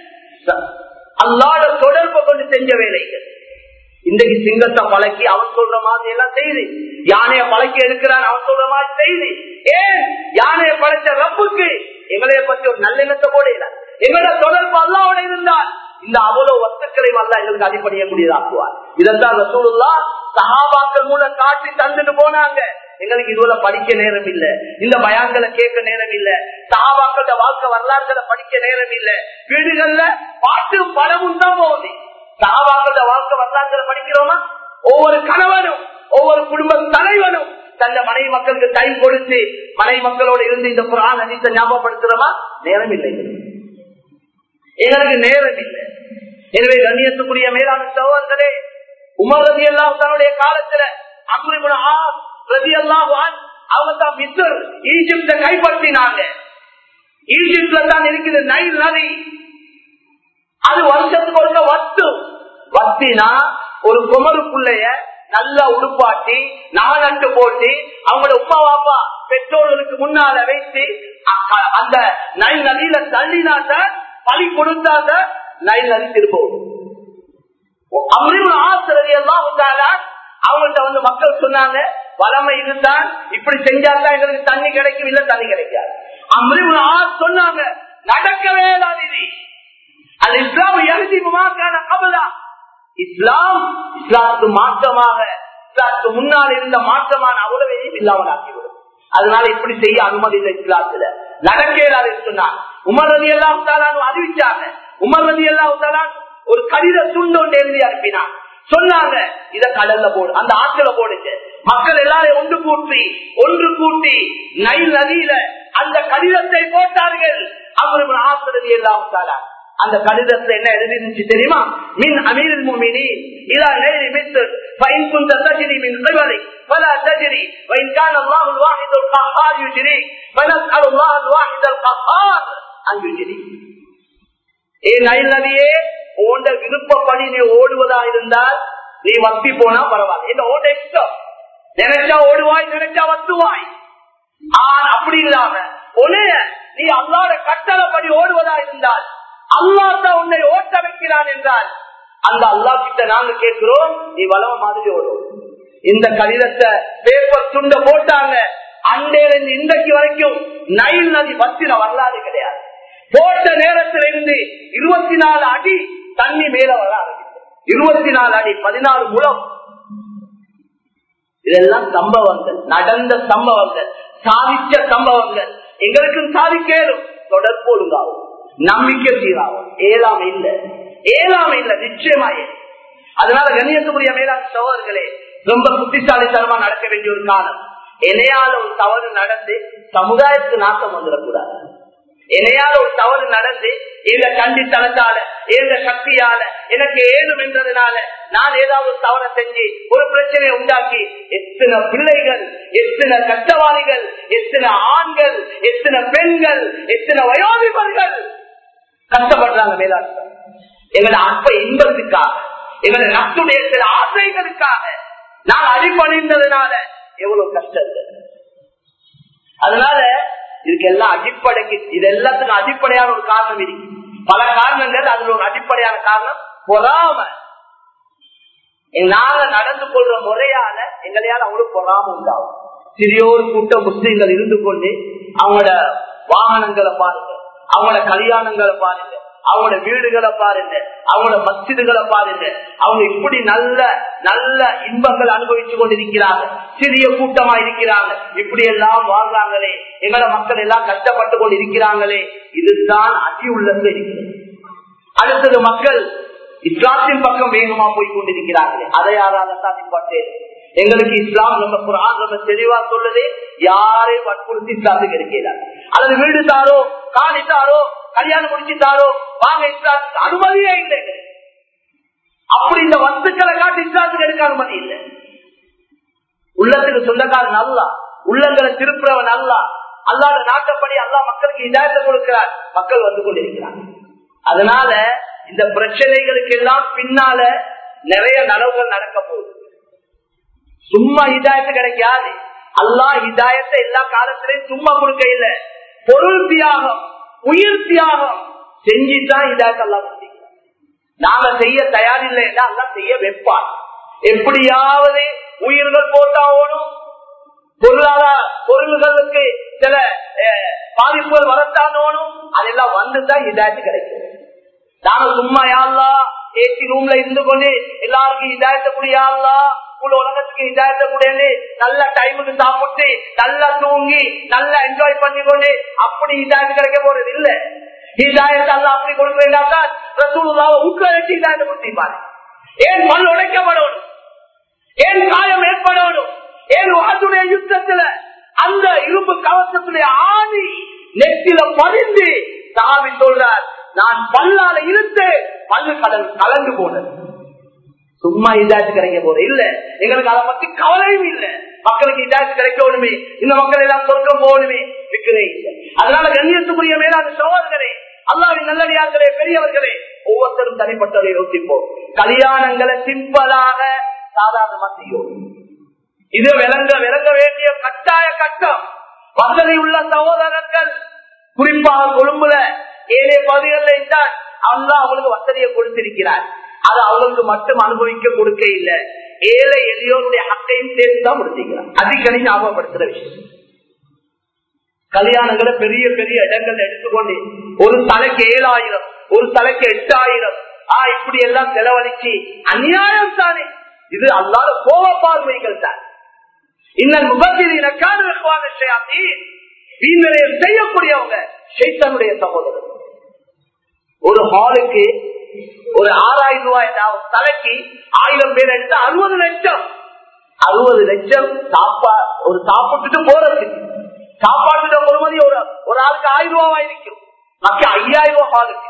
அல்லாட தொடர்பு கொண்டு செஞ்ச வேலைகள் இன்றைக்கு சிங்கத்தை பழக்கி அவன் சொல்ற மாதிரி எல்லாம் செய்து யானைய பழக்கி எடுக்கிறான் அவன் சொல்ற மாதிரி செய்து ஏன் யானைய படைச்ச ரப்புக்கு எங்களைய பத்தி ஒரு நல்லெண்ணத்தை கூட இல்லை எங்களோட தொடர்பு அல்லாவோட இருந்தால் இந்த அவ்வளவு வஸ்துக்களையும் அல்ல எங்களுக்கு அடிப்படைய முடியதாக்குவார் இதைத்தான் ரசூலுல்லா சகாபாக்கள் மூலம் காட்டி தந்துட்டு போனாங்க எங்களுக்கு இதுல படிக்க நேரம் இல்ல இந்த பயான்களை கேட்க நேரம் இல்ல சகாபாக்களோட வாழ்க்கை வரலாறுகளை படிக்க நேரம் இல்ல வீடுகள்ல பாட்டு படமும் தான் போகுது சகாபாக்களோட வாழ்க்கை வரலாறுகளை படிக்கிறோமா ஒவ்வொரு கணவனும் ஒவ்வொரு குடும்ப தலைவனும் தந்த மனைவி மக்களுக்கு டைம் கொடுத்து மனைவி மக்களோட இருந்து இந்த புறான் அதித்த ஞாபகப்படுத்துறோமா நேரம் இல்லை எங்களுக்கு நேரம் இல்லை எனவே கண்ணியத்துக்குரிய மேலான சகோதரர்களே உமர் ரதி எல்லாம் தன்னுடைய காலத்துல அம்ரிபுன ரதி எல்லாம் அவங்க தான் மிஸ்ர் ஈஜிப்ட கைப்பற்றினாங்க ஈஜிப்ட்ல தான் இருக்குது நைல் நதி அது வருஷத்துக்கு ஒருக்க வத்து வத்தினா ஒரு குமரு பிள்ளைய நல்லா உடுப்பாட்டி நகநட்டு போட்டு அவங்களோட உப்பா வாப்பா பெற்றோர்களுக்கு முன்னால வைத்து அக்க- அந்த நைல் நதியில தள்ளினாட்ட பழி கொடுத்தாங்க நைல் நதி திரும்பவும் அம்ரிபுல் ஆசிரியர் எல்லாம் வந்தாலா அவங்கள்ட்ட வந்து மக்கள் சொன்னாங்க வளமை இதுதான் இப்படி செஞ்சாதான் எங்களுக்கு தண்ணி கிடைக்கும் இல்ல தண்ணி கிடைக்காது அம்ரிபுல் ஆஸ் சொன்னாங்க நடக்கவே தான் இது அது இஸ்லாம் எழுதி மாக்கான கபலா இஸ்லாம் இஸ்லாத்துக்கு மாற்றமாக இஸ்லாத்துக்கு முன்னால் இருந்த மாற்றமான அவ்வளவையும் இல்லாமல் ஆக்கிவிடும் அதனால இப்படி செய்ய அனுமதி இல்லை இஸ்லாத்துல நடக்கிறாரு சொன்னாங்க உமர் ரதி எல்லாம் அறிவிச்சாங்க உமர் ரதி எல்லாம் ஒரு கடித துண்டு ஒன்று எழுதி அனுப்பினான் சொன்னாங்க இத கடல்ல போடு அந்த ஆற்றுல போடுச்சு மக்கள் எல்லாரும் ஒன்று கூட்டி ஒன்று கூட்டி நைல் நதியில அந்த கடிதத்தை போட்டார்கள் அவர்கள் ஆசிரதி எல்லாம் அந்த கடிதத்துல என்ன எழுதிருந்துச்சு தெரியுமா மின் அமீரில் முமினி இலா நைரி மிஸ்ர் فإن كنت تجري من قبلك فلا تجري وإن كان الله الواحد القهار يجريك فنسأل الله الواحد القهار أن يجريك ஏ நைல் நதியே உண்ட விருப்பப்படி நீ ஓடுவதா இருந்தால் நீ வத்தி போனா பரவாயில்ல இந்த ஓட்ட இஷ்டம் நினைச்சா ஓடுவாய் நினைச்சா வத்துவாய் ஆனா அப்படி இல்லாம உன்னைய நீ அல்லாட கட்டளப்படி ஓடுவதா இருந்தால் அல்லாஹ் உன்னை ஓட்ட வைக்கிறான் என்றால் அந்த அல்லாஹ் கிட்ட நாங்க கேட்கிறோம் நீ வளவ மாதிரி ஓடும் இந்த கடிதத்தை பேப்பர் துண்ட போட்டாங்க அண்டையில இருந்து இன்றைக்கு வரைக்கும் நைல் நதி பத்தின வரலாறு கிடையாது போட்ட நேரத்தில் இருந்து இருபத்தி நாலு அடி தண்ணி மேல வர ஆரம்பிச்சு இருபத்தி நாலு அடி பதினாலு முழம் இதெல்லாம் சம்பவங்கள் நடந்த சம்பவங்கள் சாதிச்ச சம்பவங்கள் எங்களுக்கும் சாதிக்கலும் தொடர்பு ஒழுங்காகும் நம்பிக்கை சீராகும் ஏழாம இல்ல ஏழாம இல்ல நிச்சயமா இல்லை. அதனால கண்ணியத்துக்குரிய மேலாண் சகோதரர்களே ரொம்ப புத்திசாலித்தனமா நடக்க வேண்டிய ஒரு காலம் என்னையால ஒரு தவறு நடந்து சமுதாயத்துக்கு நாட்டம் வந்துடக்கூடாது என்னையால ஒரு தவறு நடந்து இந்த கண்டித்தனத்தால இந்த சக்தியால எனக்கு ஏதும் என்றதுனால நான் ஏதாவது ஒரு தவறை செஞ்சு ஒரு பிரச்சனையை உண்டாக்கி எத்தனை பிள்ளைகள் எத்தனை கஷ்டவாளிகள் எத்தனை ஆண்கள் எத்தனை பெண்கள் எத்தனை வயோதிபர்கள் கஷ்டப்படுறாங்க மேலாட்டம் எங்களோட அப்ப இன்பத்துக்காக எங்களோட நத்துடைய சில ஆசைகளுக்காக நான் அடிப்பணிந்ததுனால எவ்வளவு கஷ்டங்கள் அதனால இதுக்கு எல்லாம் அடிப்படைக்கு இது எல்லாத்துக்கும் அடிப்படையான ஒரு காரணம் இருக்கு பல காரணங்கள் அதுல ஒரு அடிப்படையான காரணம் பொறாம நாங்க நடந்து கொள்ற முறையால எங்களையால அவங்களுக்கு பொறாம உண்டாகும் சிறியோரு கூட்டம் முஸ்லீம்கள் இருந்து கொண்டு அவங்களோட வாகனங்களை பாருங்க அவங்களோட கல்யாணங்களை பாருங்க அவங்களோட வீடுகளை பாருங்க அவங்களோட மசிதுகளை பாருங்க அவங்க இப்படி நல்ல நல்ல இன்பங்கள் அனுபவிச்சு கொண்டிருக்கிறாங்க சிறிய கூட்டமா இருக்கிறாங்க இப்படி எல்லாம் வாழ்றாங்களே எங்களோட மக்கள் எல்லாம் கஷ்டப்பட்டு கொண்டு இருக்கிறாங்களே இதுதான் அதி உள்ளது இருக்கிறது அடுத்தது மக்கள் இஸ்லாத்தின் பக்கம் வேகமா போய் கொண்டிருக்கிறார்களே அதை யாரால தான் நிப்பாட்டேன் எங்களுக்கு இஸ்லாம் நம்ம குரான் ரொம்ப தெளிவா சொல்லுது யாரையும் வற்புறுத்தி இஸ்லாத்துக்கு இருக்கிறார் அல்லது வீடு தாரோ காணி தாரோ கல்யாணம் முடிச்சு தாரோ வாங்க இஸ்லாத்துக்கு அனுமதியே இல்லை அப்படி இந்த வஸ்துக்களை காட்டி இஸ்லாத்துக்கு எடுக்க அனுமதி இல்லை உள்ளத்துக்கு சொந்தக்காரன் அல்லா உள்ளங்களை திருப்புறவன் அல்லா அல்லாத நாட்டப்படி அல்லா மக்களுக்கு இதாயத்தை கொடுக்கிறார் மக்கள் வந்து கொண்டிருக்கிறார் அதனால இந்த பிரச்சனைகளுக்கு எல்லாம் பின்னால நிறைய நலவுகள் நடக்க போகுது சும்மா ஹிதாயத்து கிடைக்காது அல்லா ஹிதாயத்தை எல்லா காலத்திலையும் சும்மா கொடுக்க இல்ல பொருள் தியாகம் உயிர் தியாகம் செஞ்சுதான் ஹிதாயத்தை அல்லா கொடுத்தீங்க நாங்க செய்ய தயாரில்லைன்னா அல்லா செய்ய வைப்பார் எப்படியாவது உயிர்கள் போட்டாவோனும் பொருளாதார பொருள்களுக்கு சில பாதிப்புகள் வரத்தானோனும் அதெல்லாம் வந்துதான் ஹிதாயத்து கிடைக்கும் நாங்க சும்மா யாழ்லா ஏசி ரூம்ல இருந்து கொண்டு எல்லாருக்கும் இதாயத்த முடியாதா உள்ள உலகத்துக்கு இதாயத்த முடியாது நல்ல டைமுக்கு சாப்பிட்டு நல்லா தூங்கி நல்லா என்ஜாய் பண்ணி கொண்டு அப்படி இதாயத்து கிடைக்க போறது இல்ல இதாயத்தை அல்ல அப்படி கொடுக்கிறீங்க ரசூலாவை உட்க வச்சு இதாயத்தை கொடுத்திருப்பாரு ஏன் மண் உடைக்கப்படணும் ஏன் காயம் ஏற்படணும் ஏன் உலகத்துடைய யுத்தத்துல அந்த இரும்பு கவசத்துடைய ஆணி நெத்தில பறிந்து சாமி சொல்றார் நான் பல்லால இழுத்து பல்லு கடல் கலந்து போனது சும்மா இதாச்சு கிடைக்க போது இல்ல எங்களுக்கு அதை பத்தி கவலையும் இல்ல மக்களுக்கு இதாச்சு கிடைக்கணுமே இந்த மக்கள் எல்லாம் சொர்க்கம் போகணுமே இருக்கிறே இல்லை அதனால கண்ணியத்துக்குரிய மேலான சோதர்களே அல்லாவின் நல்லடியார்களே பெரியவர்களே ஒவ்வொருத்தரும் தனிப்பட்டவரை யோசிப்போம் கல்யாணங்களை சிம்பிளாக சாதாரணமா செய்யும் இது விளங்க விளங்க வேண்டிய கட்டாய கட்டம் வசதி உள்ள சகோதரர்கள் குறிப்பாக கொழும்புல ஏழை பகுதிகளில் தான் அல்லா அவங்களுக்கு வசதியை கொடுத்திருக்கிறார் அது அவங்களுக்கு மட்டும் அனுபவிக்க கொடுக்க இல்லை ஏழை எளியோருடைய ஹக்கையும் சேர்த்து தான் கொடுத்திருக்கிறார் அடிக்கடி ஞாபகப்படுத்துற விஷயம் கல்யாணங்களை பெரிய பெரிய இடங்கள் எடுத்துக்கொண்டு ஒரு தலைக்கு ஏழாயிரம் ஒரு தலைக்கு எட்டாயிரம் ஆஹ் இப்படி எல்லாம் செலவழிச்சு அநியாயம் தானே இது அல்லாத கோப பார்வைகள் தான் இன்னும் முகத்தினக்கான வீண்நிலையம் செய்யக்கூடியவங்க சைத்தனுடைய சகோதரர் ஒரு ஹாலுக்கு ஒரு ஆறாயிரம் ரூபாய் தலைக்கு ஆயிரம் பேர் எடுத்து அறுபது லட்சம் அறுபது லட்சம் சாப்பா ஒரு சாப்பிட்டுட்டு போறதுக்கு சாப்பாட்டு பொறுமதி ஒரு ஒரு ஆளுக்கு ஆயிரம் ரூபாய் இருக்கும் மக்க ஐயாயிரம் ரூபாய் ஹாலுக்கு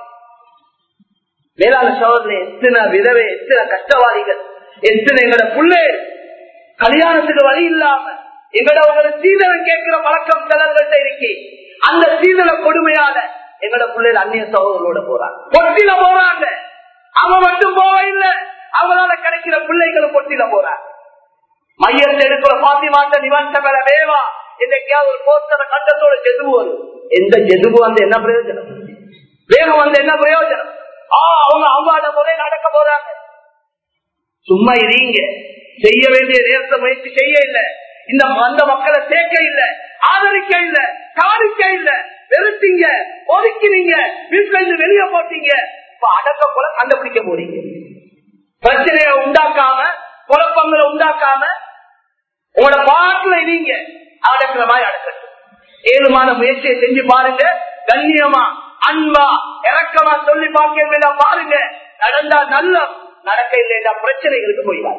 மேலான சோதனை எத்தனை விதவை எத்தனை கஷ்டவாதிகள் எத்தனை எங்கட புள்ளே கல்யாணத்துக்கு வழி இல்லாம எங்கட உங்களை சீதனம் கேட்கிற பழக்கம் சிலர்கள்ட்ட இருக்கே அந்த சீதன கொடுமையால எங்கட பிள்ளைகள் அந்நிய சகோதரோட போறாங்க பொட்டில போறாங்க அவன் மட்டும் போக இல்லை அவங்களால கிடைக்கிற பிள்ளைகளும் பொட்டில போறாங்க மையத்தை எடுக்கிற பாத்தி மாட்ட நிவந்த மேல வேவா என்னைக்காவது ஒரு போஸ்டர கண்டத்தோட ஜெதுவு வரும் எந்த ஜெதுவு வந்து என்ன பிரயோஜனம் வேகம் வந்து என்ன பிரயோஜனம் ஆஹ் அவங்க அவங்களோட முறை நடக்க போறாங்க சும்மா இருங்க செய்ய வேண்டிய நேரத்தை முயற்சி செய்ய இல்ல இந்த அந்த மக்களை சேர்க்க இல்ல ஆதரிக்க இல்ல காணிக்க இல்ல வெறுத்தீங்க ஒதுக்கினீங்க வீட்டுல இருந்து வெளியே போட்டீங்க இப்ப அடக்க போல கண்டுபிடிக்க போறீங்க பிரச்சனையை உண்டாக்காம குழப்பங்களை உண்டாக்காம உங்களோட பாட்டுல நீங்க அடக்கிற மாதிரி அடக்கட்டும் ஏழுமான முயற்சியை செஞ்சு பாருங்க கண்ணியமா அன்பா இறக்கமா சொல்லி பார்க்க பாருங்க நடந்தா நல்ல நடக்க இல்லையா பிரச்சனைகளுக்கு போயிடாது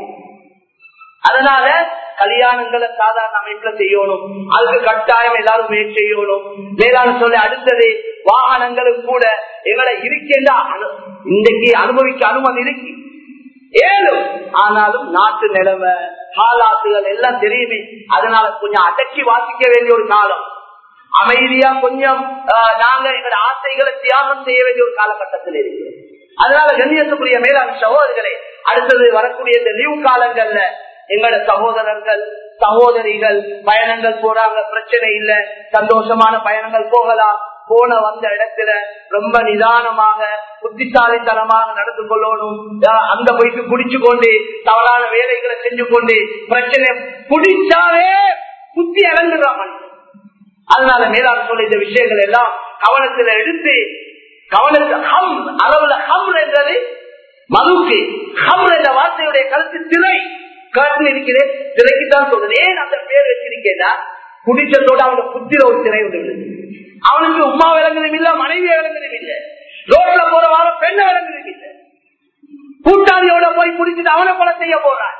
அதனால கல்யாணங்களை சாதாரண அமைப்புல செய்யணும் அதுக்கு கட்டாயம் எல்லாரும் முயற்சி செய்யணும் மேலான சொல்லி அடுத்தது வாகனங்களுக்கு கூட எங்களை இருக்கின்ற இன்றைக்கு அனுபவிக்க அனுமதி இருக்கு ஏழும் ஆனாலும் நாட்டு நிலைமை காலாத்துகள் எல்லாம் தெரியுமே அதனால கொஞ்சம் அடக்கி வாசிக்க வேண்டிய ஒரு காலம் அமைதியா கொஞ்சம் நாங்க எங்களோட ஆசைகளை தியாகம் செய்ய வேண்டிய ஒரு காலகட்டத்தில் இருக்கு அதனால கண்ணியத்துக்குரிய மேலாண் சகோதரர்களே அடுத்தது வரக்கூடிய இந்த லீவ் காலங்கள்ல எங்களோட சகோதரர்கள் சகோதரிகள் பயணங்கள் போறாங்க பிரச்சனை இல்ல சந்தோஷமான பயணங்கள் போகலாம் போன வந்த இடத்துல ரொம்ப நிதானமாக புத்திசாலித்தனமாக நடந்து கொள்ளணும் அந்த போய்க்கு குடிச்சு கொண்டு தவறான வேலைகளை செஞ்சு கொண்டு பிரச்சனை குடிச்சாவே புத்தி இறங்குறான் மனிதன் அதனால மேலாண் சொல்ல இந்த விஷயங்கள் எல்லாம் கவனத்துல எடுத்து கவனத்தில் ஹம் அளவுல ஹம் என்றது மதுக்கு ஹம் என்ற வார்த்தையுடைய கருத்து திரை காட்டில் இருக்கிறேன் திரைக்குத்தான் சொல்றது ஏன் அந்த பேர் வச்சிருக்கேன்னா குடிச்சதோட அவனோட புத்திர ஒரு திரை ஒன்று அவனுக்கு உமா விளங்குறதும் இல்ல மனைவியை விளங்குறதும் இல்ல ரோட்ல போற வாரம் பெண்ணை விளங்குறதும் இல்ல கூட்டாளியோட போய் குடிச்சிட்டு அவனை கொலை செய்ய போறான்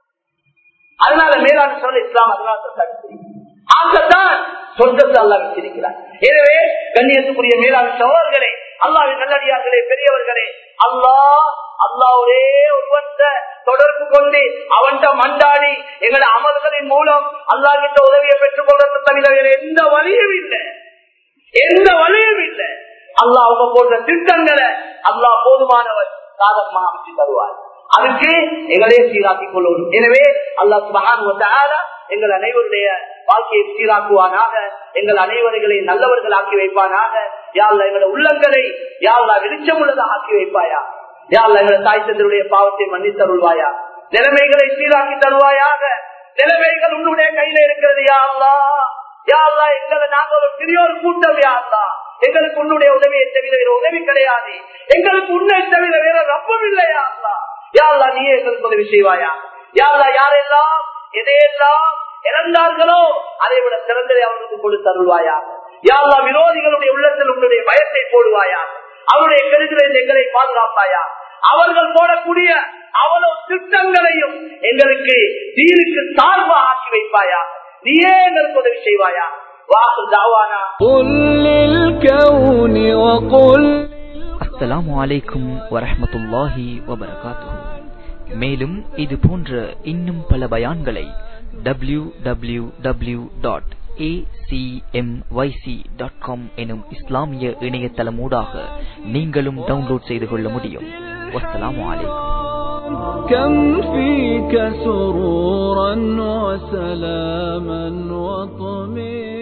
அதனால மேலான சொல்ல இஸ்லாம் அதனால ஆகத்தான் சொர்க்கத்தை அல்லா வச்சிருக்கிறார் எனவே கண்ணியத்துக்குரிய மேலான சோழர்களே அல்லாவின் நல்லடியார்களே பெரியவர்களே அல்லாஹ் அல்லா ஒரே ஒருவர்த்த தொடர்பு கொண்டு அவன்கிட்ட மண்டாடி எங்களோட அமல்களின் மூலம் அல்லா கிட்ட உதவியை பெற்றுக் கொள்றது தவிர வேற எந்த வழியும் இல்லை எந்த வழியும் இல்லை அல்லா அவங்க போன்ற திட்டங்களை அல்லா போதுமானவர் சாதகமாக அமைச்சு தருவார் அதுக்கு எங்களே சீராக்கிக் கொள்ளணும் எனவே அல்லா சுபகான எங்கள் அனைவருடைய வாழ்க்கையை சீராக்குவானாக எங்கள் அனைவர்களை நல்லவர்கள் ஆக்கி வைப்பானாக யாழ்ல எங்களோட உள்ளங்களை யாழ்லா வெளிச்சம் உள்ளதாக ஆக்கி வைப்பாயா யாழ்ல எங்களை தாய் தந்தருடைய பாவத்தை மன்னித்தருள்வாயா நிலைமைகளை சீராக்கி தருவாயாக நிலைமைகள் உன்னுடைய கையில இருக்கிறது யாழ்லா யாழ்லா எங்களை நாங்கள் ஒரு பெரிய ஒரு கூட்டம் யாழ்லா எங்களுக்கு உன்னுடைய உதவியை தவிர வேற உதவி கிடையாது எங்களுக்கு உன்னை தவிர வேற ரப்பம் இல்லையா அல்லா யாழ்லா நீ எங்களுக்கு உதவி செய்வாயா யாழ்லா யாரெல்லாம் எதையெல்லாம் இறந்தார்களோ அதை விட சிறந்ததை அவர்களுக்கு கொடுத்து அருள்வாயாக யாழ்லா விரோதிகளுடைய உள்ளத்தில் உன்னுடைய பயத்தை போடுவாயா அவருடைய கருத்தில் எங்களை பாதுகாப்பாயா அவர்கள் போடக்கூடிய அவ்வளவு திட்டங்களையும் எங்களுக்கு தீருக்கு சார்பாக ஆக்கி வைப்பாயா நீயே எங்களுக்கு உதவி செய்வாயா வாசல் தாவானா அஸ்ஸலாமு அலைக்கும் வரஹமத்துல்லாஹி வபரகாத்துஹு மேலும் இது போன்ற இன்னும் பல பயான்களை W W W dot acmyc.com எனும் இஸ்லாமிய இணையதளமூடாக நீங்களும் டவுன்லோட் செய்து கொள்ள முடியும் வஸ்ஸலாமு அலைக்கும் كم فيك سرورا وسلاما وطمئنا